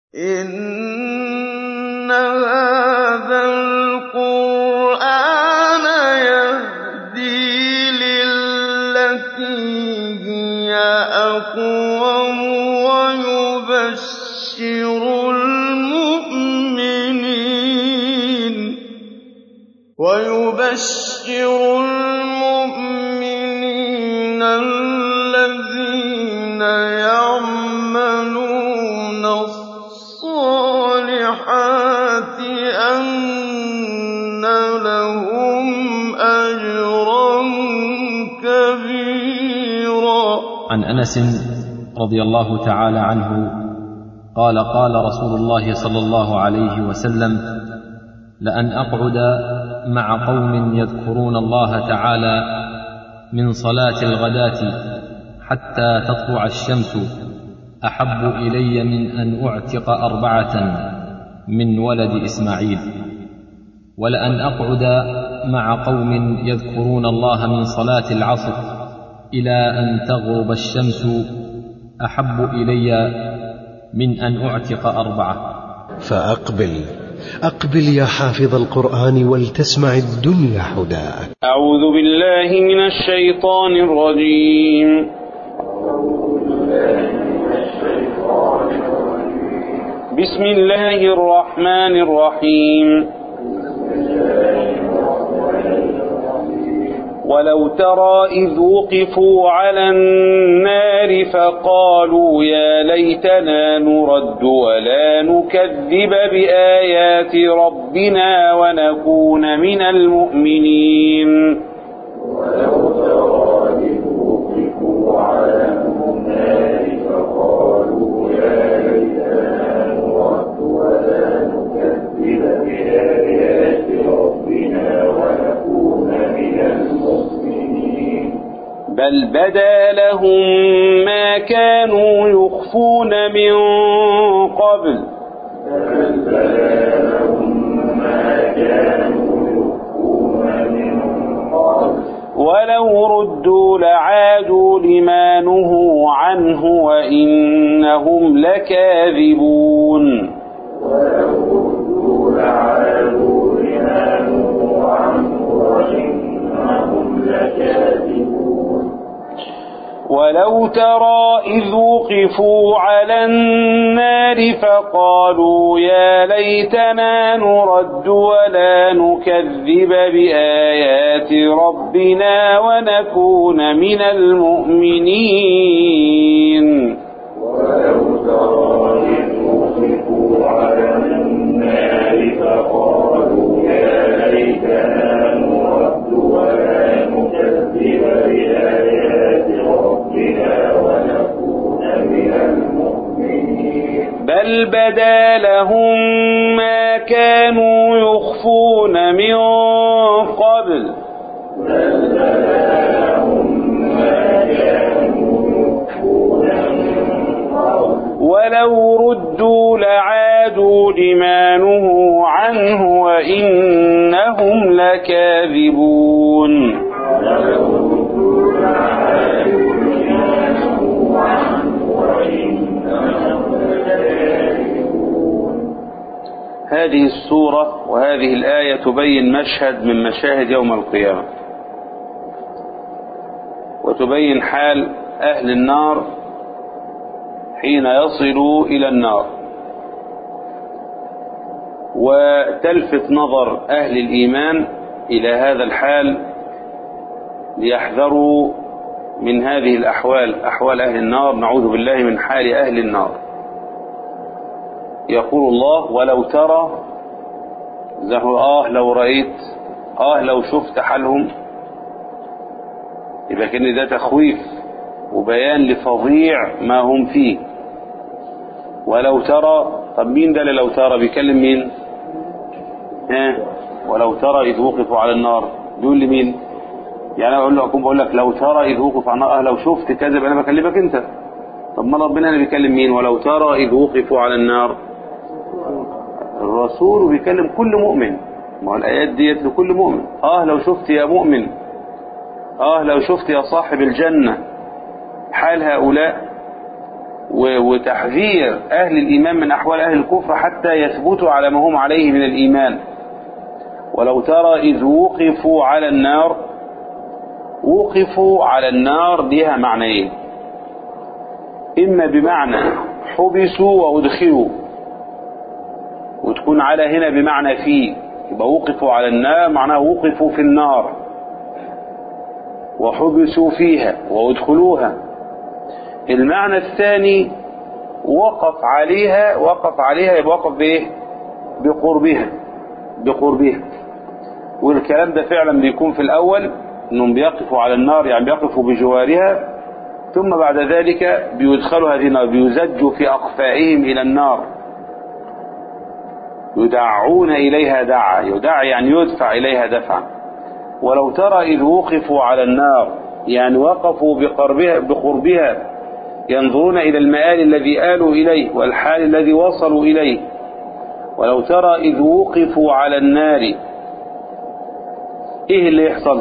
إِنَّ هَٰذَا الْقُرْآنَ يَهْدِي لِلَّتِي هِيَ أَقْوَمُ وَيُبَشِّرُ الْمُؤْمِنِينَ الَّذِينَ يَعْمَلُونَ الصَّالِحَاتِ أَنَّ لَهُمْ أَجْرًا كَبِيرًا عن انس رضي الله تعالى عنه قال قال رسول الله صلى الله عليه وسلم لان اقعد مع قوم يذكرون الله تعالى من صلاه الغداه حتى تطلع الشمس احب الي من ان اعتق اربعه من ولد اسماعيل ولان اقعد مع قوم يذكرون الله من صلاه العصر الى ان تغرب الشمس احب الي من ان اعتق اربعه فأقبل أقبل يا حافظ القرآن ولتسمع الدنيا حداك أعوذ بالله من الشيطان الرجيم بسم الله الرحمن الرحيم ولو ترى إذ وقفوا على النار فقالوا يا ليتنا نرد ولا نكذب بآيات ربنا ونكون من المؤمنين بل بدا لهم ما كانوا يخفون من قبل ولو ردوا لعادوا لما نهوا عنه وإنهم لكاذبون ولو ترى إذ وقفوا على النار فقالوا يا ليتنا نرد ولا نكذب بآيات ربنا ونكون من المؤمنين بل بدا لهم ما كانوا يخفون من قبل ولو ردوا لعادوا لما نهوا عنه وإنهم لكاذبون هذه السورة وهذه الآية تبين مشهد من مشاهد يوم القيامة وتبين حال أهل النار حين يصلوا إلى النار وتلفت نظر أهل الإيمان إلى هذا الحال ليحذروا من هذه الأحوال أحوال أهل النار نعوذ بالله من حال أهل النار يقول الله ولو ترى زهو آه لو رأيت آه لو شفت حالهم يبقى كان ده تخويف وبيان لفظيع ما هم فيه ولو ترى طب مين ده اللي لو ترى بيكلم مين ها ولو ترى إذ وقفوا على النار بيقول لمين يعني انا اقول له اكون بقول لك لو ترى اذ وقفوا على النار لو شفت كذا انا بكلمك انت طب ما ربنا اللي بيكلم مين ولو ترى اذ وقفوا على النار الرسول بيكلم كل مؤمن ما هو الايات ديت لكل مؤمن اه لو شفت يا مؤمن اه لو شفت يا صاحب الجنة حال هؤلاء و- وتحذير أهل الإيمان من أحوال أهل الكفر حتى يثبتوا على ما هم عليه من الإيمان ولو ترى إذ وقفوا على النار وقفوا على النار لها معنيين إما بمعنى حبسوا وأدخلوا وتكون على هنا بمعنى في يبقى وقفوا على النار معناها وقفوا في النار وحبسوا فيها وادخلوها المعنى الثاني وقف عليها وقف عليها يبقى وقف بايه بقربها بقربها والكلام ده فعلا بيكون في الاول انهم بيقفوا على النار يعني بيقفوا بجوارها ثم بعد ذلك بيدخلوا هذه النار بيزجوا في اقفائهم الى النار يدعون اليها دعا يدع يعني يدفع اليها دفعا ولو ترى إذ وقفوا على النار يعني وقفوا بقربها, بقربها ينظرون إلى المآل الذي آلوا إليه والحال الذي وصلوا إليه ولو ترى إذ وقفوا على النار إيه اللي يحصل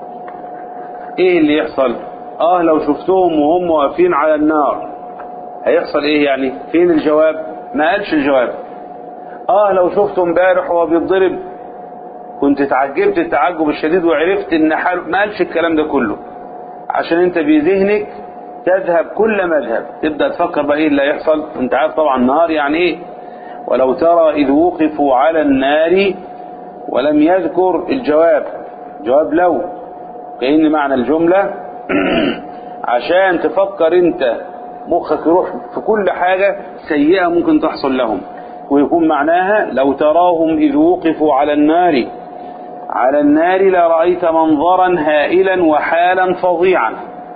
إيه اللي يحصل آه لو شفتهم وهم واقفين على النار هيحصل إيه يعني فين الجواب ما قالش الجواب آه لو شفته امبارح وهو بيتضرب كنت تعجبت التعجب الشديد وعرفت ان حال ما قالش الكلام ده كله عشان انت بذهنك تذهب كل مذهب تبدا تفكر بقى ايه اللي هيحصل انت عارف طبعا النار يعني ايه ولو ترى اذ وقفوا على النار ولم يذكر الجواب جواب لو كأن معنى الجملة عشان تفكر انت مخك يروح في كل حاجة سيئة ممكن تحصل لهم ويكون معناها لو تراهم إذ وقفوا على النار على النار لرأيت منظرا هائلا وحالا فظيعا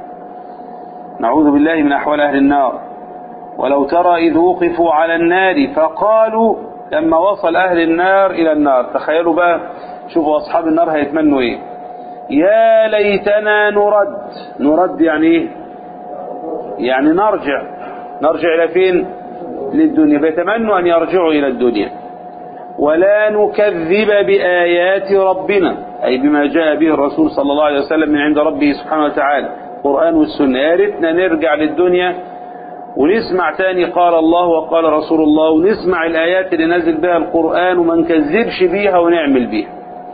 نعوذ بالله من أحوال أهل النار ولو ترى إذ وقفوا على النار فقالوا لما وصل أهل النار إلى النار تخيلوا بقى شوفوا أصحاب النار هيتمنوا إيه يا ليتنا نرد نرد يعني إيه يعني نرجع نرجع إلى فين للدنيا فيتمنوا أن يرجعوا إلى الدنيا ولا نكذب بآيات ربنا أي بما جاء به الرسول صلى الله عليه وسلم من عند ربه سبحانه وتعالى القرآن والسنة يا ريتنا نرجع للدنيا ونسمع تاني قال الله وقال رسول الله ونسمع الآيات اللي نزل بها القرآن وما نكذبش بيها ونعمل بيها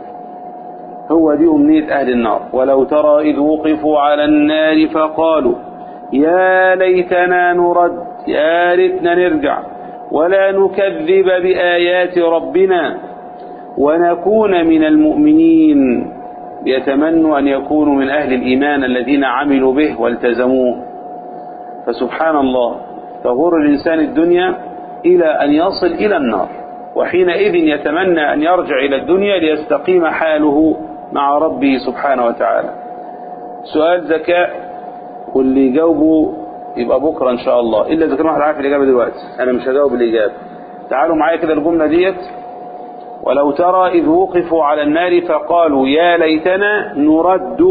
هو دي أمنية أهل النار ولو ترى إذ وقفوا على النار فقالوا يا ليتنا نرد يا ريتنا نرجع ولا نكذب بآيات ربنا ونكون من المؤمنين يتمنوا أن يكونوا من أهل الإيمان الذين عملوا به والتزموه فسبحان الله تغر الإنسان الدنيا إلى أن يصل إلى النار وحينئذ يتمنى أن يرجع إلى الدنيا ليستقيم حاله مع ربه سبحانه وتعالى سؤال ذكاء واللي يجاوبه يبقى بكرة إن شاء الله إلا إذا كان واحد عارف الإجابة دلوقتي أنا مش هجاوب الإجابة تعالوا معايا كده الجملة ديت ولو ترى إذ وقفوا على النار فقالوا يا ليتنا نرد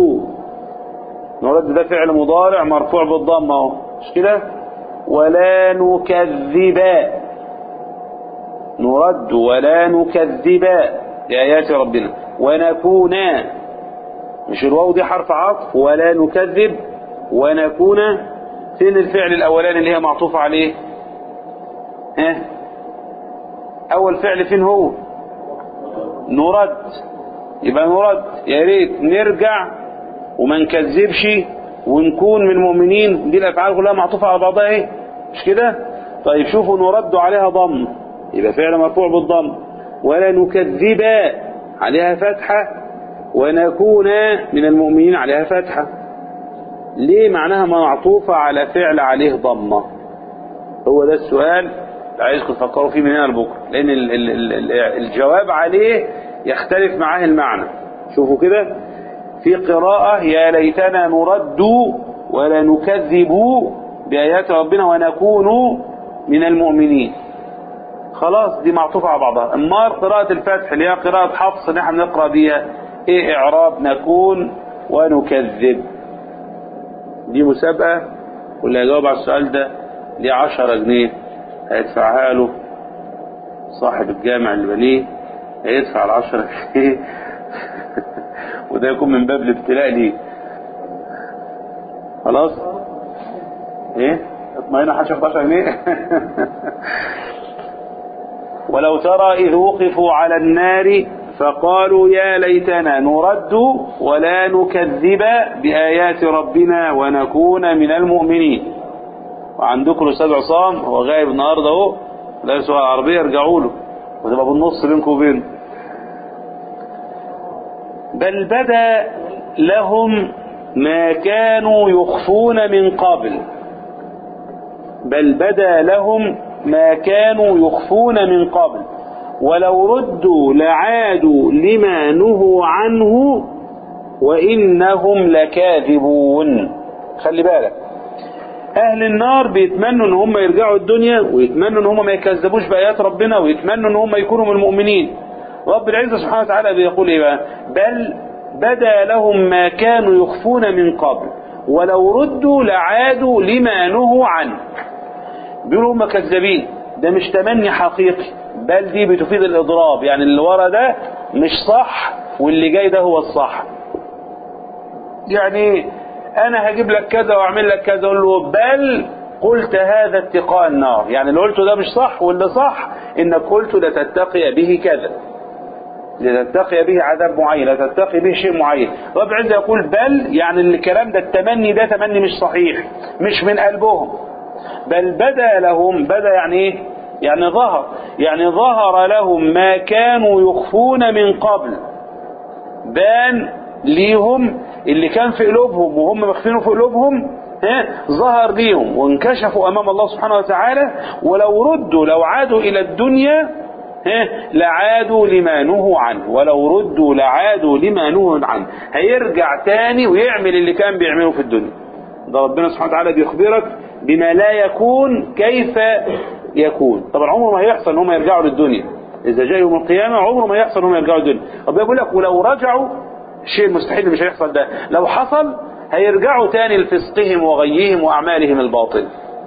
نرد ده فعل مضارع مرفوع بالضمة اهو مش كده ولا نكذب نرد ولا نكذب بآيات ربنا ونكون مش الواو دي حرف عطف ولا نكذب ونكون فين الفعل الأولاني اللي هي معطوفة عليه ها أول فعل فين هو نرد يبقى نرد يا ريت نرجع وما نكذبش ونكون من المؤمنين دي الافعال كلها معطوفه على بعضها ايه مش كده طيب شوفوا نرد عليها ضم يبقى فعل مرفوع بالضم ولا نكذب عليها فتحه ونكون من المؤمنين عليها فتحه ليه معناها معطوفه على فعل عليه ضمه هو ده السؤال اللي عايزكم تفكروا فيه من هنا لبكره لان ال ال ال الجواب عليه يختلف معاه المعنى شوفوا كده في قراءة يا ليتنا نرد ولا نكذب بآيات ربنا ونكون من المؤمنين خلاص دي معطوفة على بعضها اما قراءة الفتح اللي هي قراءة حفص اللي احنا بنقرا بيها ايه اعراب نكون ونكذب دي مسابقة واللي هيجاوب على السؤال ده ليه 10 جنيه هيدفعها له صاحب الجامع اللي بنيه هيدفع ال 10 جنيه وده يكون من باب الابتلاء ليه خلاص ايه ما هنا حدش 11 جنيه ولو ترى إذ وقفوا على النار فقالوا يا ليتنا نرد ولا نكذب بآيات ربنا ونكون من المؤمنين وعندكم الأستاذ عصام هو غايب النهارده اهو لا يسوى العربية ارجعوا له وتبقى بالنص بينكم وبينه بل بدا لهم ما كانوا يخفون من قبل بل بدا لهم ما كانوا يخفون من قبل ولو ردوا لعادوا لما نهوا عنه وإنهم لكاذبون خلي بالك أهل النار بيتمنوا إن هم يرجعوا الدنيا ويتمنوا إن هم ما يكذبوش بآيات ربنا ويتمنوا إن هم يكونوا من المؤمنين رب العزة سبحانه وتعالى بيقول إيه بقى بل بدا لهم ما كانوا يخفون من قبل ولو ردوا لعادوا لما نهوا عنه بيقولوا هم كذابين ده مش تمني حقيقي بل دي بتفيد الإضراب يعني اللي ورا ده مش صح واللي جاي ده هو الصح يعني أنا هجيب لك كذا وأعمل لك كذا أقول له بل قلت هذا اتقاء النار يعني اللي قلته ده مش صح واللي صح إنك قلت لتتقي به كذا لتتقي به عذاب معين لتتقي به شيء معين رب العزة يقول بل يعني الكلام ده التمني ده تمني مش صحيح مش من قلبهم بل بدا لهم بدا يعني ايه يعني ظهر يعني ظهر لهم ما كانوا يخفون من قبل بان ليهم اللي كان في قلوبهم وهم مخفينه في قلوبهم ها ظهر ليهم وانكشفوا امام الله سبحانه وتعالى ولو ردوا لو عادوا الى الدنيا ها لعادوا لما نهوا عنه ولو ردوا لعادوا لما نهوا عنه هيرجع تاني ويعمل اللي كان بيعمله في الدنيا ده ربنا سبحانه وتعالى بيخبرك بما لا يكون كيف يكون طبعا عمره ما هيحصل ان هم يرجعوا للدنيا اذا جاء يوم القيامه عمره ما يحصل ان هم يرجعوا للدنيا طب يقول لك ولو رجعوا الشيء المستحيل اللي مش هيحصل ده لو حصل هيرجعوا تاني لفسقهم وغيهم واعمالهم الباطل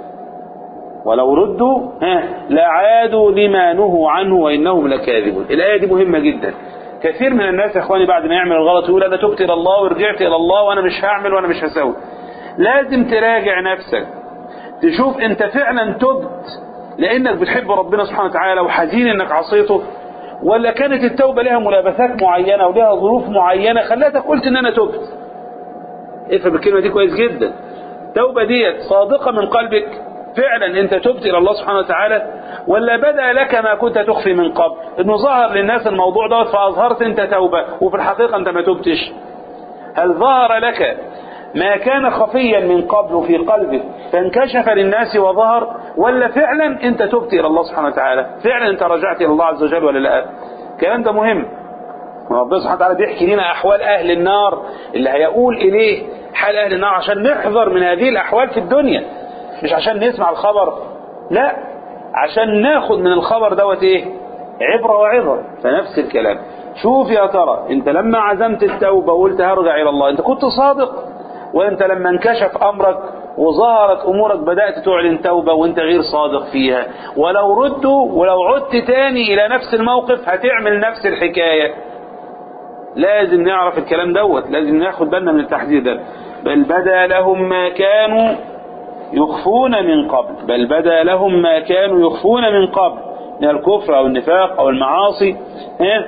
ولو ردوا ها لعادوا لما نهوا عنه وانهم لكاذبون الايه دي مهمه جدا كثير من الناس يا اخواني بعد ما يعمل الغلط يقول انا تبت الى الله ورجعت الى الله وانا مش هعمل وانا مش هسوي لازم تراجع نفسك تشوف انت فعلا تبت لانك بتحب ربنا سبحانه وتعالى وحزين انك عصيته ولا كانت التوبة لها ملابسات معينة ولها ظروف معينة خلتك قلت ان انا تبت افهم الكلمة دي كويس جدا التوبة ديت صادقة من قلبك فعلا انت تبت الى الله سبحانه وتعالى ولا بدا لك ما كنت تخفي من قبل انه ظهر للناس الموضوع دوت فاظهرت انت توبة وفي الحقيقة انت ما تبتش هل ظهر لك ما كان خفيا من قبل في قلبك فانكشف للناس وظهر ولا فعلا انت تبت الى الله سبحانه وتعالى فعلا انت رجعت الى الله عز وجل ولا لا الكلام ده مهم ربنا سبحانه وتعالى بيحكي لنا احوال اهل النار اللي هيقول اليه حال اهل النار عشان نحذر من هذه الاحوال في الدنيا مش عشان نسمع الخبر لا عشان ناخد من الخبر دوت ايه عبرة وعظة فنفس الكلام شوف يا ترى انت لما عزمت التوبة وقلت هرجع الى الله انت كنت صادق وانت لما انكشف امرك وظهرت امورك بدأت تعلن توبة وانت غير صادق فيها ولو ردوا ولو عدت تاني الى نفس الموقف هتعمل نفس الحكاية لازم نعرف الكلام دوت لازم ناخد بالنا من التحذير ده بل بدا لهم ما كانوا يخفون من قبل بل بدا لهم ما كانوا يخفون من قبل من الكفر او النفاق او المعاصي ها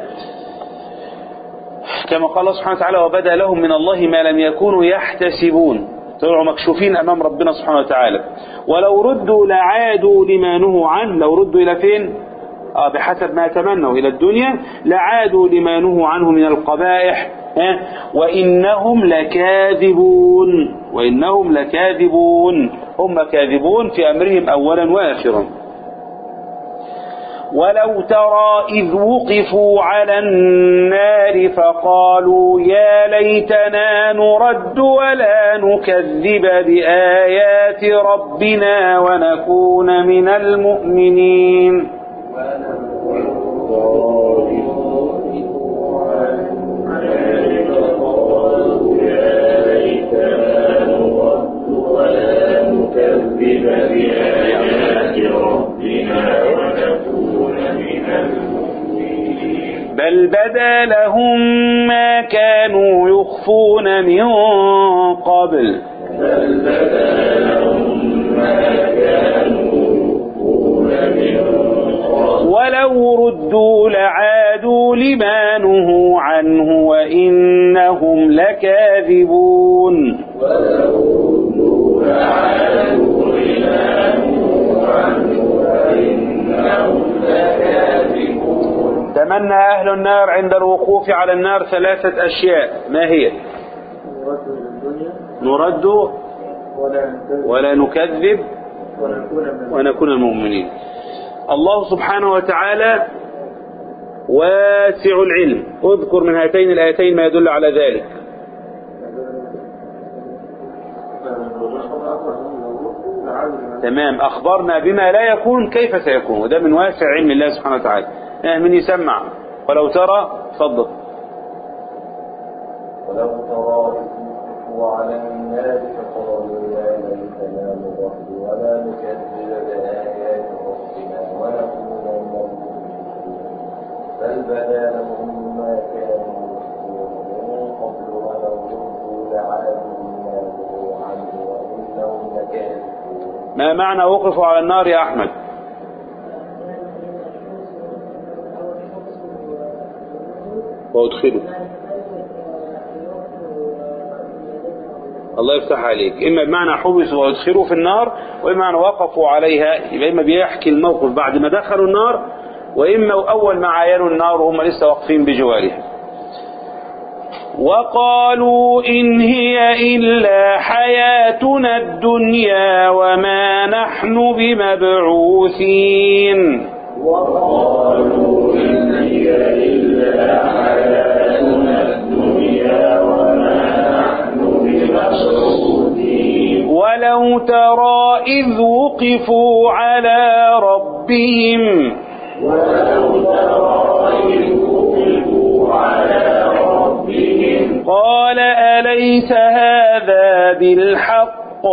كما قال الله سبحانه وتعالى وبدا لهم من الله ما لم يكونوا يحتسبون طلعوا مكشوفين امام ربنا سبحانه وتعالى ولو ردوا لعادوا لما نهوا عنه لو ردوا الى فين آه بحسب ما تمنوا الى الدنيا لعادوا لما نهوا عنه من القبائح ها وانهم لكاذبون وانهم لكاذبون هم كاذبون في امرهم اولا واخرا ولو ترى إذ وقفوا على النار فقالوا يا ليتنا نرد ولا نكذب بآيات ربنا ونكون من المؤمنين بل بدا لهم ما كانوا يخفون من قبل بل بدا لهم ولو ردوا لعادوا لما نهوا عنه وإنهم لكاذبون تمنى أهل النار عند الوقوف على النار ثلاثة أشياء ما هي نرد ولا نكذب ونكون المؤمنين الله سبحانه وتعالى واسع العلم اذكر من هاتين الآيتين ما يدل على ذلك تمام أخبرنا بما لا يكون كيف سيكون وده من واسع علم الله سبحانه وتعالى آه، من يسمع ولو ترى تفضل ولو ترى إذ وقفوا على النار فقالوا يا ليتنا نرد ولا نكذب بآيات ربنا ونكون من المؤمنين بل بدا لهم ما كانوا يكفرون من قبل ولو ردوا لعادوا لما نهوا عنه وإنهم لكاذبون ما معنى وقفوا على النار يا أحمد وادخلوا الله يفتح عليك إما بمعنى حبسوا وادخلوا في النار وإما بمعنى وقفوا عليها يبقى إما بيحكي الموقف بعد ما دخلوا النار وإما أول ما عاينوا النار وهم لسه واقفين بجوارها وقالوا إن هي إلا حياتنا الدنيا وما نحن بمبعوثين ولو ترى إذ وقفوا على ربهم قال أليس هذا بالحق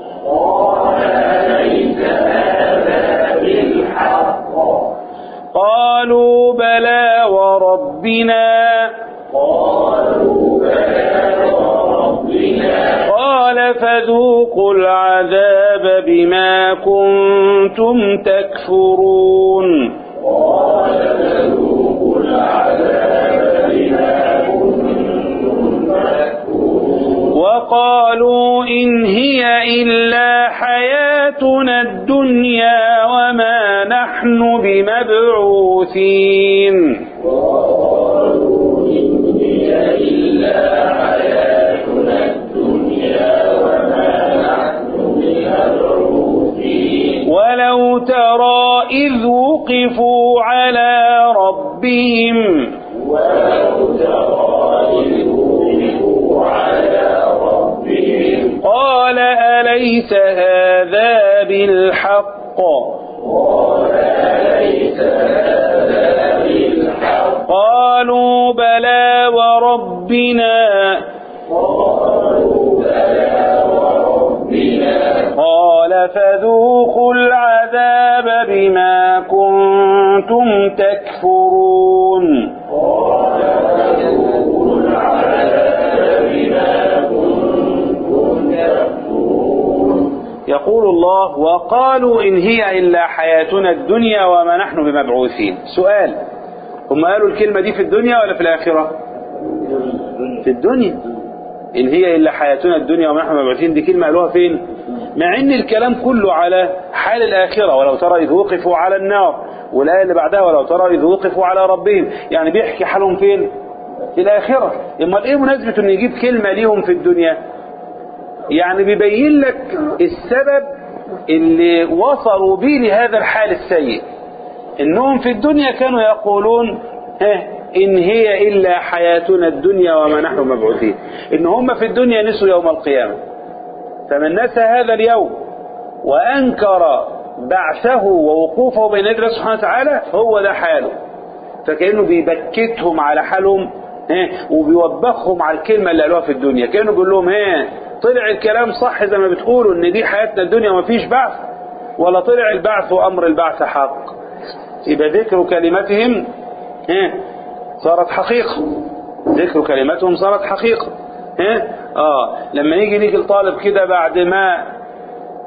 قالوا بلى وربنا قال فذوقوا العذاب بما كنتم تكفرون وقالوا إن هي إلا حياتنا الدنيا وما نحن بمبعوثين ولو ترى إذ وقفوا على ربهم قال أليس هذا بالحق قالوا بلى وربنا قال فذوقوا العذاب بما كنتم تكفرون يقول الله وقالوا إن هي إلا حياتنا الدنيا وما نحن بمبعوثين سؤال هم قالوا الكلمة دي في الدنيا ولا في الآخرة في الدنيا إن هي إلا حياتنا الدنيا وما نحن بمبعوثين دي كلمة قالوها فين مع إن الكلام كله على حال الآخرة ولو ترى إذ وقفوا على النار والآية اللي بعدها ولو ترى إذ وقفوا على ربهم يعني بيحكي حالهم فين في الآخرة امال إيه مناسبة إنه يجيب كلمة ليهم في الدنيا يعني بيبين لك السبب اللي وصلوا به لهذا الحال السيء انهم في الدنيا كانوا يقولون ها ان هي الا حياتنا الدنيا وما نحن مبعوثين ان هم في الدنيا نسوا يوم القيامة فمن نسى هذا اليوم وانكر بعثه ووقوفه بين يدي الله سبحانه وتعالى هو ده حاله فكأنه بيبكتهم على حالهم ها وبيوبخهم على الكلمة اللي قالوها في الدنيا كأنه بيقول لهم ها طلع الكلام صح زي ما بتقولوا ان دي حياتنا الدنيا وما فيش بعث ولا طلع البعث وامر البعث حق يبقى ذكر كلمتهم ها صارت حقيقة ذكر كلمتهم صارت حقيقة ها اه لما يجي ليك الطالب كده بعد ما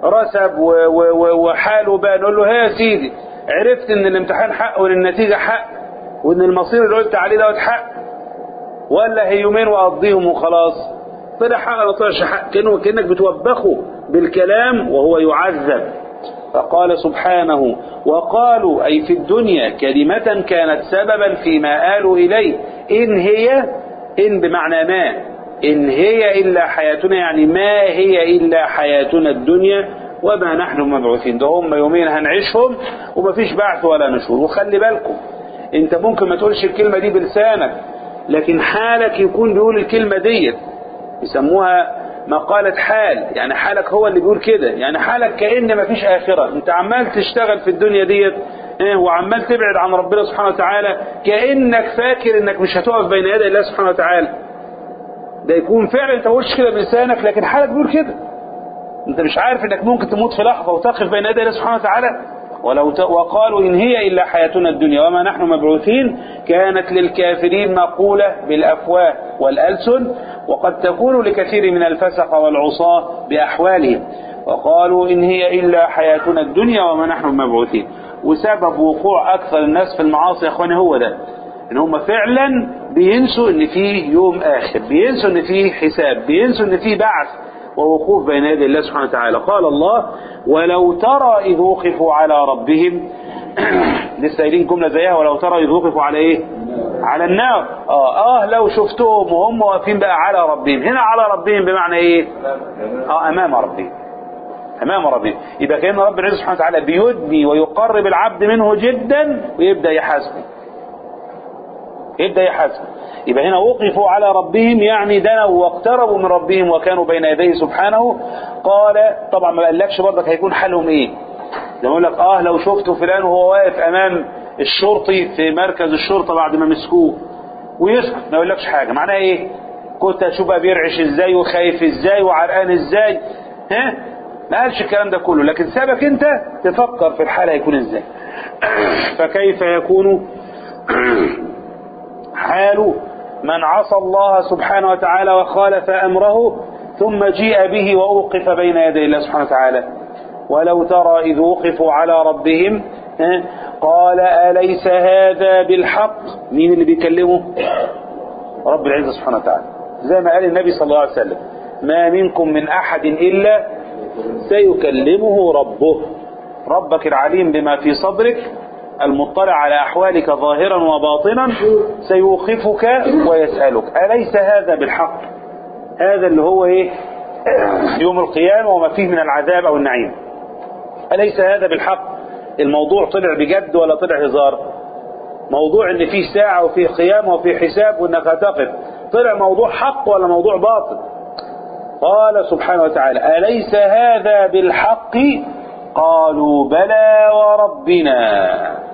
رسب و- و- و- وحاله بقى نقول له ها يا سيدي عرفت ان الامتحان حق وان النتيجة حق وان المصير اللي قلت عليه دوت حق ولا هي يومين واقضيهم وخلاص طلع حق ولا طلعش حق كأنه كأنك بتوبخه بالكلام وهو يعذب فقال سبحانه وقالوا أي في الدنيا كلمة كانت سببا فيما آلوا إليه إن هي إن بمعنى ما إن هي إلا حياتنا يعني ما هي إلا حياتنا الدنيا وما نحن مبعوثين ده هم يومين هنعيشهم ومفيش بعث ولا نشور وخلي بالكم انت ممكن ما تقولش الكلمة دي بلسانك لكن حالك يكون بيقول الكلمة ديت يسموها مقالة حال يعني حالك هو اللي بيقول كده يعني حالك كأن مفيش آخرة انت عمال تشتغل في الدنيا ديت اه، وعمال تبعد عن ربنا سبحانه وتعالى كأنك فاكر انك مش هتقف بين يدي الله سبحانه وتعالى ده يكون فعلا انت ما قلتش كده بلسانك لكن حالك بيقول كده انت مش عارف انك ممكن تموت في لحظة وتقف بين يدي الله سبحانه وتعالى ولو ت... وقالوا إن هي إلا حياتنا الدنيا وما نحن مبعوثين كانت للكافرين مقولة بالأفواه والألسن وقد تكون لكثير من الفسق والعصاة بأحوالهم وقالوا إن هي إلا حياتنا الدنيا وما نحن مبعوثين وسبب وقوع أكثر الناس في المعاصي يا أخواني هو ده ان هم فعلا بينسوا ان في يوم اخر بينسوا ان في حساب بينسوا ان في بعث ووقوف بين يدي الله سبحانه وتعالى قال الله ولو ترى اذ وقفوا على ربهم لسه قايلين جمله زيها ولو ترى اذ وقفوا على ايه على النار اه اه لو شفتهم وهم واقفين بقى على ربهم هنا على ربهم بمعنى ايه اه امام ربهم امام ربهم يبقى كان رب العزه سبحانه وتعالى بيدني ويقرب العبد منه جدا ويبدا يحاسبه يبدأ يحاسب يبقى هنا وقفوا على ربهم يعني دنوا واقتربوا من ربهم وكانوا بين يديه سبحانه قال طبعا ما قالكش برضك هيكون حالهم ايه لما يقول لك اه لو شفتوا فلان وهو واقف امام الشرطي في مركز الشرطة بعد ما مسكوه ويسكت ما يقولكش حاجة معناها ايه كنت اشوف بقى بيرعش ازاي وخايف ازاي وعرقان ازاي ها ما قالش الكلام ده كله لكن سابك انت تفكر في الحالة هيكون ازاي فكيف يكون حال من عصى الله سبحانه وتعالى وخالف أمره ثم جيء به وأوقف بين يدي الله سبحانه وتعالى ولو ترى إذ وقفوا على ربهم ها، قال أليس هذا بالحق مين اللي بيكلمه رب العزة سبحانه وتعالى زي ما قال النبي صلى الله عليه وسلم ما منكم من أحد إلا سيكلمه ربه ربك العليم بما في صدرك المطلع على أحوالك ظاهرا وباطنا سيوقفك ويسألك أليس هذا بالحق هذا اللي هو إيه يوم القيامة وما فيه من العذاب أو النعيم أليس هذا بالحق الموضوع طلع بجد ولا طلع هزار موضوع ان فيه ساعة وفيه قيامة وفيه حساب وانك هتقف طلع موضوع حق ولا موضوع باطل قال سبحانه وتعالى أليس هذا بالحق قالوا بلى وربنا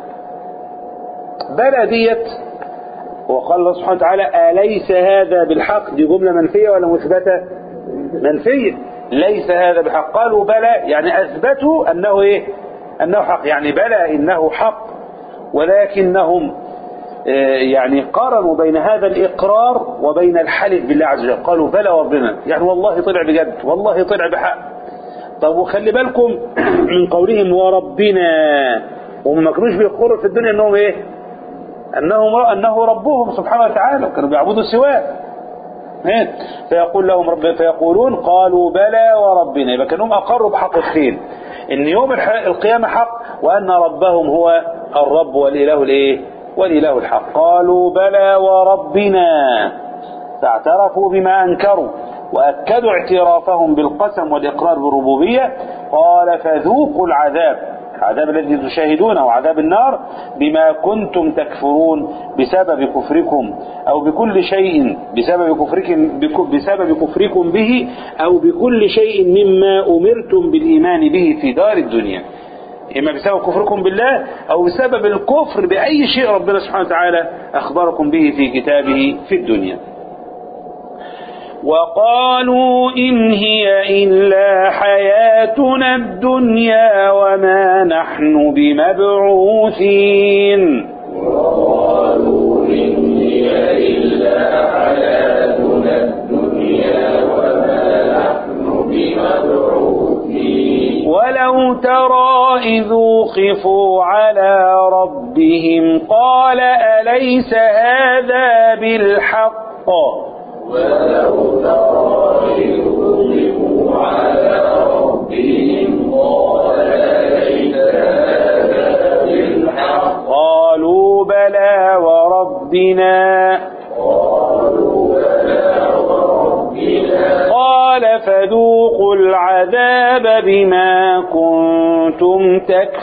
بلى ديت وقال الله سبحانه وتعالى أليس هذا بالحق دي جملة منفية ولا مثبتة منفية ليس هذا بحق قالوا بلى يعني أثبتوا أنه إيه أنه حق يعني بلى إنه حق ولكنهم آه، يعني قارنوا بين هذا الإقرار وبين الحلف بالله عز وجل قالوا بلى وربنا يعني والله طلع بجد والله طلع بحق طب وخلي بالكم من قولهم وربنا وهم ما كانوش بيقروا في الدنيا انهم ايه انهم انه ربهم سبحانه وتعالى وكانوا بيعبدوا سواه إيه؟ فيقول لهم رب فيقولون قالوا بلى وربنا يبقى كانهم اقروا بحق الخير ان يوم الح- القيامه حق وان ربهم هو الرب والاله الايه والاله الحق قالوا بلى وربنا فاعترفوا بما انكروا واكدوا اعترافهم بالقسم والاقرار بالربوبيه قال فذوقوا العذاب العذاب الذي تشاهدونه عذاب النار بما كنتم تكفرون بسبب كفركم أو بكل شيء بسبب كفركم, بك- بسبب كفركم به أو بكل شيء مما أمرتم بالإيمان به في دار الدنيا إما بسبب كفركم بالله أو بسبب الكفر بأي شيء ربنا سبحانه وتعالى أخبركم به في كتابه في الدنيا وقالوا إن هي إلا حياتنا الدنيا وما نحن بمبعوثين ذوقفوا على ربهم قال أليس هذا بالحق ولو ترى إذ وقفوا على ربهم قال أليس هذا بالحق قالوا بلى وربنا قالوا بلى وربنا قال فذوقوا العذاب بما كنتم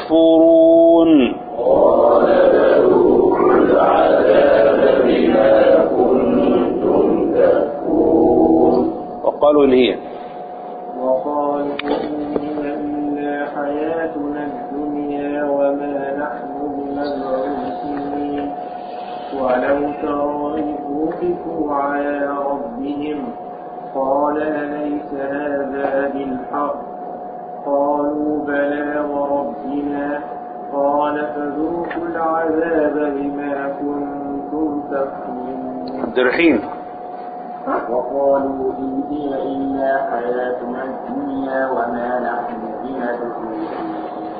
تكفرون قال فذوقوا العذاب بما كنتم تكفرون وقالوا إن هي وقالوا إنا حياتنا الدنيا وما نحن بمبعوثين ولو ترى إذ وقفوا على ربهم قال أليس هذا بالحق قالوا بلى وربنا قال فذوقوا العذاب بما كنتم تكفرون عبد الرحيم وقالوا إن هي إلا حياتنا الدنيا وما نحن بمبعوثين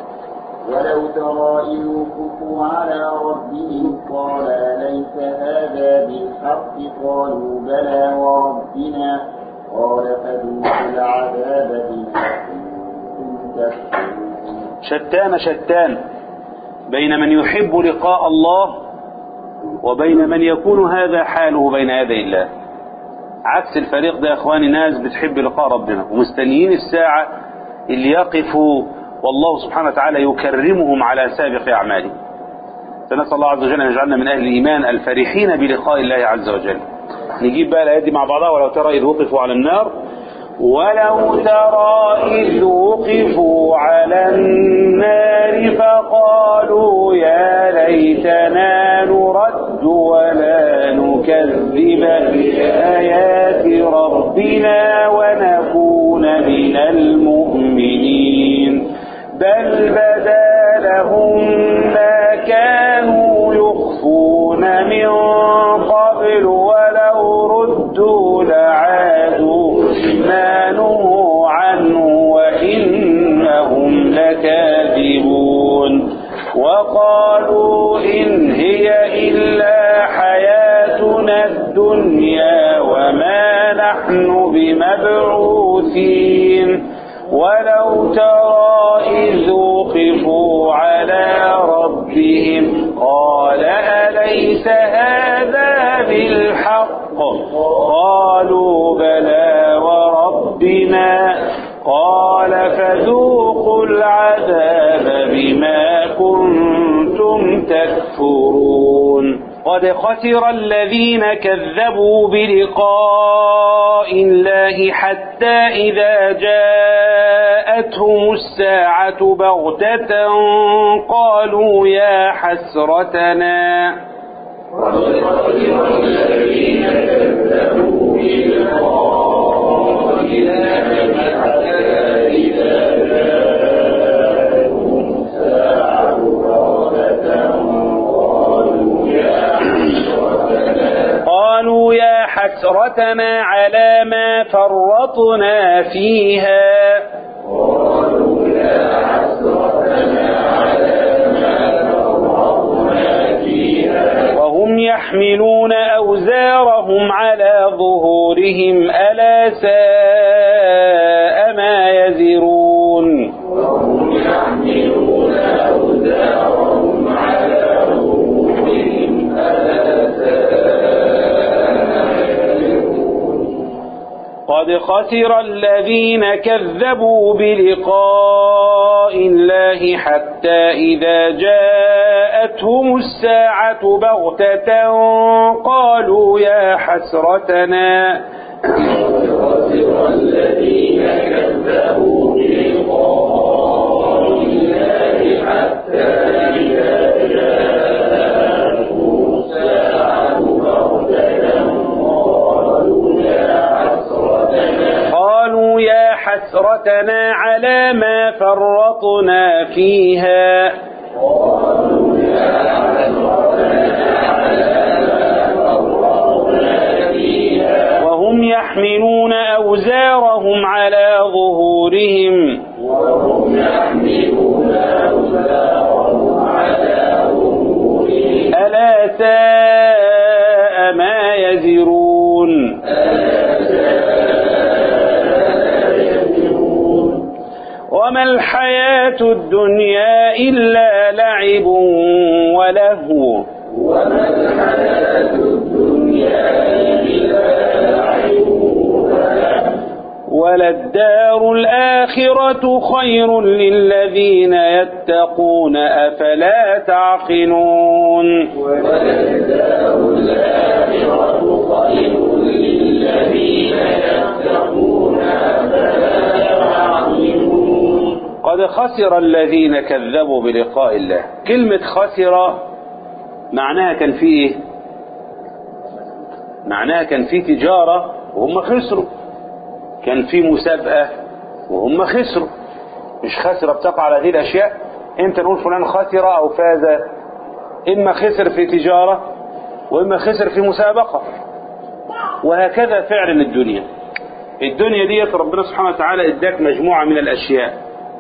ولو ترى إذ وقفوا على ربهم قال أليس هذا بالحق قالوا بلى وربنا قال فذوقوا العذاب بما كنتم تكفرون شتان شتان بين من يحب لقاء الله وبين من يكون هذا حاله بين يدي الله عكس الفريق ده يا اخواني ناس بتحب لقاء ربنا ومستنيين الساعة اللي يقفوا والله سبحانه وتعالى يكرمهم على سابق أعمالهم فنسأل الله عز وجل أن يجعلنا من أهل الإيمان الفرحين بلقاء الله عز وجل نجيب بقى الآيات دي مع بعضها ولو ترى إذ وقفوا على النار ولو ترى إذ وقفوا على النار فقالوا يا ليتنا نرد ولا نكذب بآيات ربنا ونكون من المؤمنين بل بدا لهم ما كانوا يخفون من قبل ولو ردوا لعادوا ما نهوا عنه وإنهم لكاذبون وقالوا إن هي إلا حياتنا الدنيا وما نحن بمبعوثين ولو ترى إذ وقفوا على ربهم قال أليس هذا بالحق قالوا بلى وربنا قال فذوقوا العذاب بما كنتم تكفرون قد خسر الذين كذبوا بلقاء الله حتى إذا جاءتهم الساعة بغتة قالوا يا حسرتنا الذين كذبوا بلقاء الله حتى إذا جاءتهم الساعة بغتة قالوا يا حسرتنا قالوا يا حسرتنا على ما فرطنا فيها قالوا يا حسرتنا على ما فرطنا فيها وهم يحملون أوزارهم على ظهورهم ألا ساء ما يزرون وهم يحملون أوزارهم على ظهورهم ألا قد خسر الذين كذبوا بلقاء الله حتى إذا جاءتهم الساعة بغتة قالوا يا حسرتنا خسر الذين كذبوا بلقاء الله حتى إذا جاءتهم الساعة بغتة قالوا يا حسرتنا قالوا يا حسرتنا على ما فرطنا فيها قالوا يا حسرتنا على ما فرطنا فيها وهم يحملون أوزارهم على ظهورهم وهم يحملون أوزارهم ألا ساء ما يزرون وما الحياة الدنيا إلا لعب ولهو وللدار الآخرة خير للذين يتقون أفلا تعقلون قد خسر الذين كذبوا بلقاء الله كلمة خسر معناها كان في ايه معناها كان في تجارة وهم خسروا كان في مسابقة وهم خسروا مش خسر بتقع على هذه الأشياء امتى نقول فلان خسر أو فاز إما خسر في تجارة وإما خسر في مسابقة وهكذا فعلا الدنيا الدنيا ديت ربنا سبحانه وتعالى اداك مجموعة من الأشياء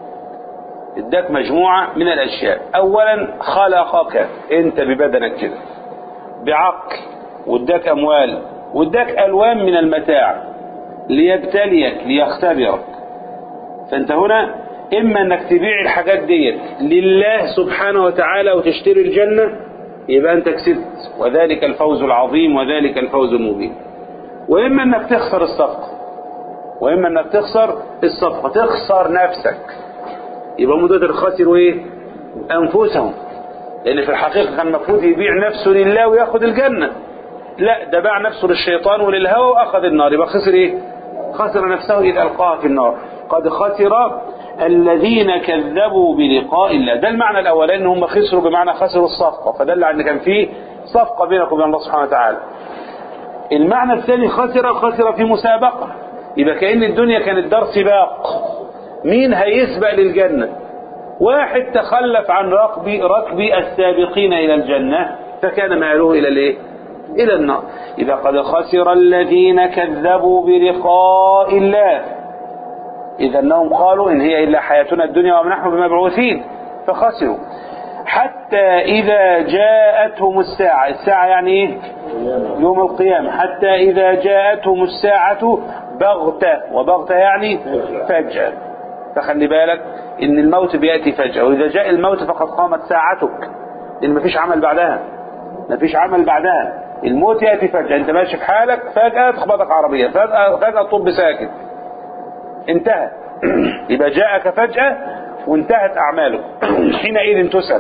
اداك مجموعة من الأشياء أولا خلقك أنت ببدنك كده بعقل واداك أموال واداك ألوان من المتاع ليبتليك ليختبرك فأنت هنا إما أنك تبيع الحاجات ديت لله سبحانه وتعالى وتشتري الجنة يبقى أنت كسبت وذلك الفوز العظيم وذلك الفوز المبين وإما أنك تخسر الصفقة وإما أنك تخسر الصفقة تخسر نفسك يبقى هم دول الخاسروا ايه انفسهم لان في الحقيقه كان المفروض يبيع نفسه لله وياخد الجنه لا ده باع نفسه للشيطان وللهوى واخذ النار يبقى خسر ايه خسر نفسه اذ القاها في النار قد خسر الذين كذبوا بلقاء الله ده المعنى الاولاني ان هم خسروا بمعنى خسروا الصفقه فدل على ان كان في صفقه بينك وبين الله سبحانه وتعالى المعنى الثاني خسر خسر في مسابقه يبقى كأن الدنيا كانت دار سباق مين هيسبق للجنة واحد تخلف عن ركب ركب السابقين إلى الجنة فكان ماله إلى الايه إلى النار إذا قد خسر الذين كذبوا بلقاء الله إذا أنهم قالوا إن هي إلا حياتنا الدنيا وما نحن بمبعوثين فخسروا حتى إذا جاءتهم الساعة الساعة يعني إيه يوم القيامة حتى إذا جاءتهم الساعة بغتة وبغتة يعني فجأة فخلي بالك ان الموت بيأتي فجأة واذا جاء الموت فقد قامت ساعتك لان مفيش عمل بعدها مفيش عمل بعدها الموت يأتي فجأة انت ماشي في حالك فجأة تخبطك عربية فجأة, فجأة طب ساكت انتهى يبقى جاءك فجأة وانتهت اعمالك حينئذ تسأل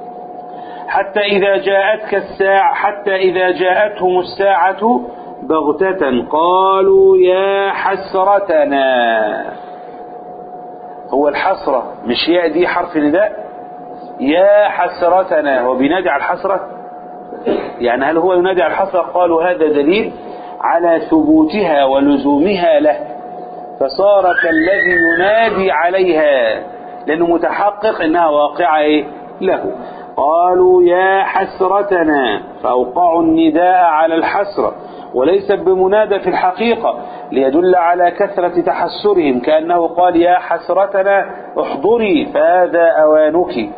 حتى إذا جاءتك الساعة حتى إذا جاءتهم الساعة بغتة قالوا يا حسرتنا هو الحسرة مش ياء دي حرف نداء يا حسرتنا هو بينادي على الحسرة يعني هل هو ينادي على الحسرة قالوا هذا دليل على ثبوتها ولزومها له فصار كالذي ينادي عليها لأنه متحقق إنها واقعة إيه؟ له قالوا يا حسرتنا فأوقعوا النداء على الحسرة وليس بمنادى في الحقيقة ليدل على كثرة تحسرهم كأنه قال يا حسرتنا احضري فهذا أوانك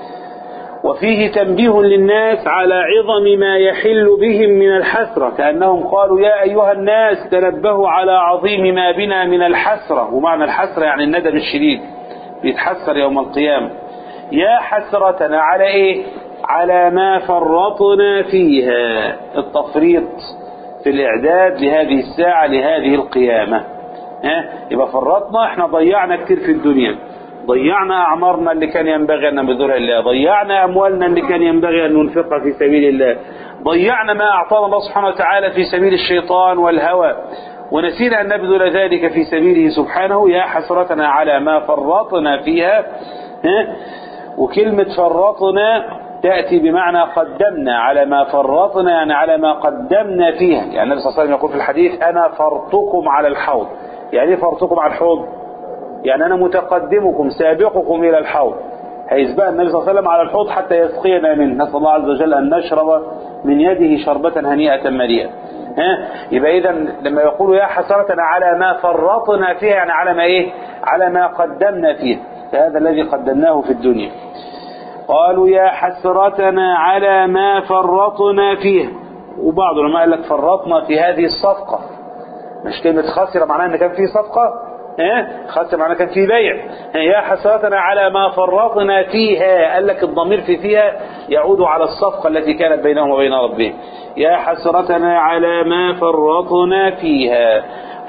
وفيه تنبيه للناس على عظم ما يحل بهم من الحسرة كأنهم قالوا يا أيها الناس تنبهوا على عظيم ما بنا من الحسرة ومعنى الحسرة يعني الندم الشديد بيتحسر يوم القيامة يا حسرتنا على ايه على ما فرطنا فيها التفريط في الاعداد لهذه الساعة لهذه القيامة ها يبقى فرطنا احنا ضيعنا كتير في الدنيا ضيعنا اعمارنا اللي كان ينبغي ان نبذلها لله ضيعنا اموالنا اللي كان ينبغي ان ننفقها في سبيل الله ضيعنا ما اعطانا الله سبحانه وتعالى في سبيل الشيطان والهوى ونسينا ان نبذل ذلك في سبيله سبحانه يا حسرتنا على ما فرطنا فيها ها وكلمة فرطنا تأتي بمعنى قدمنا على ما فرطنا يعني على ما قدمنا فيها يعني النبي صلى الله عليه وسلم يقول في الحديث أنا فرطكم على الحوض يعني ايه فرطكم على الحوض يعني أنا متقدمكم سابقكم إلى الحوض هيسبق النبي صلى الله عليه وسلم على الحوض حتى يسقينا منه نسأل الله عز وجل أن نشرب من يده شربة هنيئة مريئة ها يبقى إذا لما يقول يا حسرتنا على ما فرطنا فيها يعني على ما إيه على ما قدمنا فيه فهذا الذي قدمناه في الدنيا قالوا يا حسرتنا على ما فرطنا فيها وبعض العلماء قال لك فرطنا في هذه الصفقة مش كلمة خسر معناها ان كان في صفقة اه خسر معناها كان في بيع يا حسرتنا على ما فرطنا فيها قال لك الضمير في فيها يعود على الصفقة التي كانت بينهم وبين ربهم يا حسرتنا على ما فرطنا فيها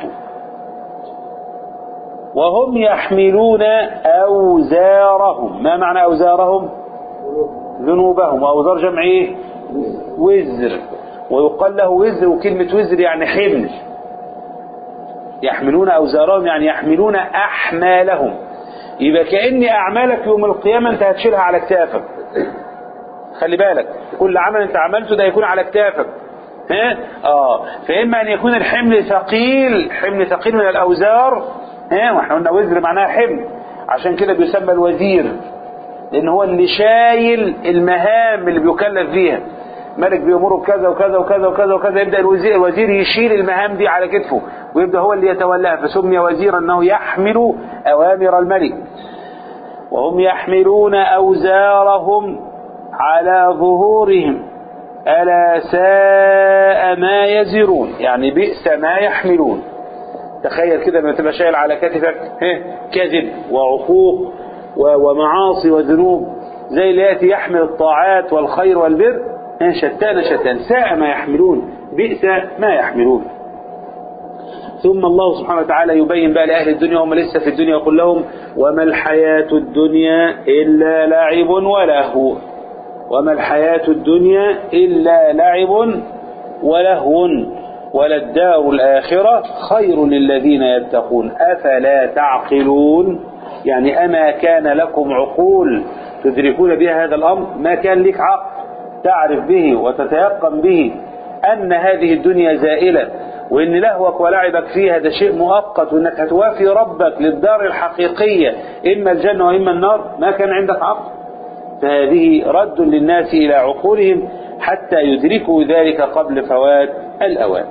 وهم يحملون أوزارهم ما معنى أوزارهم ذنوبهم وأوزار جمع إيه وزر ويقال له وزر وكلمة وزر يعني حمل يحملون أوزارهم يعني يحملون أحمالهم يبقى كأن أعمالك يوم القيامة أنت هتشيلها على كتافك خلي بالك كل عمل أنت عملته ده يكون على كتافك ها اه فإما أن يكون الحمل ثقيل حمل ثقيل من الأوزار ها واحنا قلنا وزر معناها حمل عشان كده بيسمى الوزير لأن هو اللي شايل المهام اللي بيكلف فيها ملك بيأمره بكذا وكذا وكذا وكذا وكذا يبدأ الوزير الوزير يشيل المهام دي على كتفه ويبدأ هو اللي يتولاها فسمي وزيرا أنه يحمل أوامر الملك وهم يحملون أوزارهم على ظهورهم ألا ساء ما يزرون يعني بئس ما يحملون تخيل كده لما تبقى شايل على كتفك كذب وعقوق ومعاصي وذنوب زي اللي يأتي يحمل الطاعات والخير والبر شتان شتان ساء ما يحملون بئس ما يحملون ثم الله سبحانه وتعالى يبين بقى لأهل الدنيا وهم لسه في الدنيا يقول لهم وما الحياة الدنيا إلا لعب ولهو وما الحياة الدنيا إلا لعب ولهو وللدار الآخرة خير للذين يتقون أفلا تعقلون يعني أما كان لكم عقول تدركون بها هذا الأمر ما كان لك عقل تعرف به وتتيقن به أن هذه الدنيا زائلة وإن لهوك ولعبك فيها ده شيء مؤقت وإنك هتوافي ربك للدار الحقيقية إما الجنة وإما النار ما كان عندك عقل فهذه رد للناس إلى عقولهم حتى يدركوا ذلك قبل فوات الأوان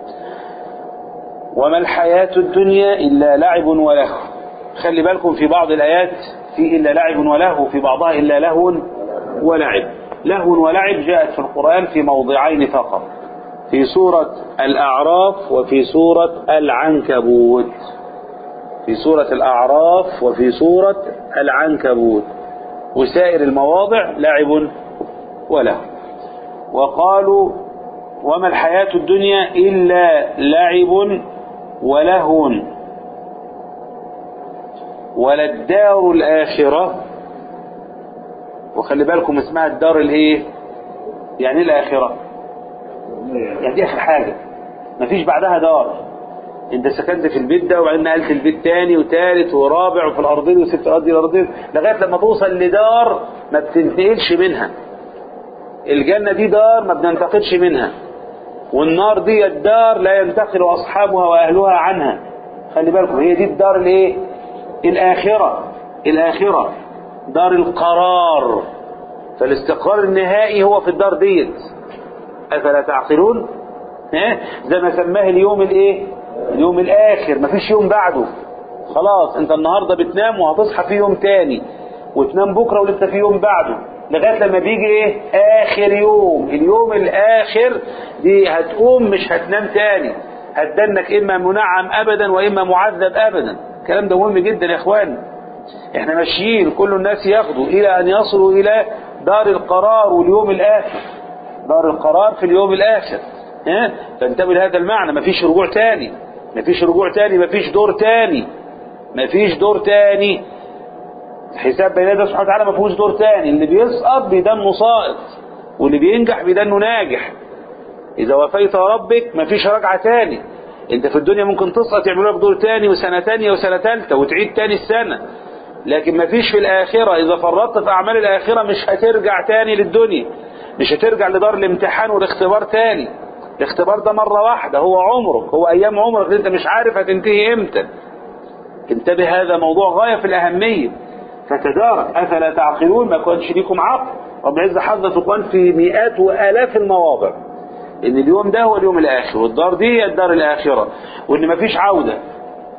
وما الحياة الدنيا إلا لعب ولهو خلي بالكم في بعض الآيات في إلا لعب ولهو في بعضها إلا لهو ولعب لهو ولعب جاءت في القرآن في موضعين فقط في سورة الأعراف وفي سورة العنكبوت في سورة الأعراف وفي سورة العنكبوت وسائر المواضع لعب ولهو وقالوا وما الحياة الدنيا إلا لعب ولهو وللدار الآخرة وخلي بالكم اسمها الدار الايه يعني الآخرة يعني دي آخر حاجة مفيش بعدها دار انت سكنت في البيت ده وبعدين نقلت البيت تاني وتالت ورابع وفي الارضين وست ارضي الارضين لغايه لما توصل لدار ما بتنتقلش منها الجنه دي دار ما بننتقلش منها والنار دي الدار لا ينتقل اصحابها واهلها عنها خلي بالكم هي دي الدار الايه الاخره الاخره دار القرار فالاستقرار النهائي هو في الدار ديت افلا تعقلون ها زي ما سماه اليوم الايه اليوم الاخر مفيش يوم بعده خلاص انت النهارده بتنام وهتصحى في يوم تاني وتنام بكره ولسه في يوم بعده لغايه لما بيجي ايه اخر يوم اليوم الاخر دي هتقوم مش هتنام تاني هتدنك اما منعم ابدا واما معذب ابدا الكلام ده مهم جدا يا اخوان احنا ماشيين كل الناس ياخدوا الى ان يصلوا الى دار القرار واليوم الاخر دار القرار في اليوم الاخر ها فانتبه لهذا المعنى مفيش رجوع تاني مفيش رجوع تاني مفيش دور تاني مفيش دور تاني حساب بين الله سبحانه وتعالى ما فيهوش دور تاني اللي بيسقط بيدنه ساقط واللي بينجح بيدنه ناجح اذا وفيت ربك مفيش رجعه تاني انت في الدنيا ممكن تسقط يعملوا لك دور تاني وسنه تانية وسنه ثالثه وتعيد تاني السنه لكن مفيش في الاخره اذا فرطت في اعمال الاخره مش هترجع تاني للدنيا مش هترجع لدار الامتحان والاختبار تاني الاختبار ده مرة واحدة هو عمرك هو أيام عمرك انت مش عارف هتنتهي امتى انتبه هذا موضوع غاية في الأهمية فتدارك أفلا تعقلون ما كانش ليكم عقل رب العزة حظ القرآن في مئات وآلاف المواضع إن اليوم ده هو اليوم الآخر والدار دي هي الدار الآخرة وإن مفيش عودة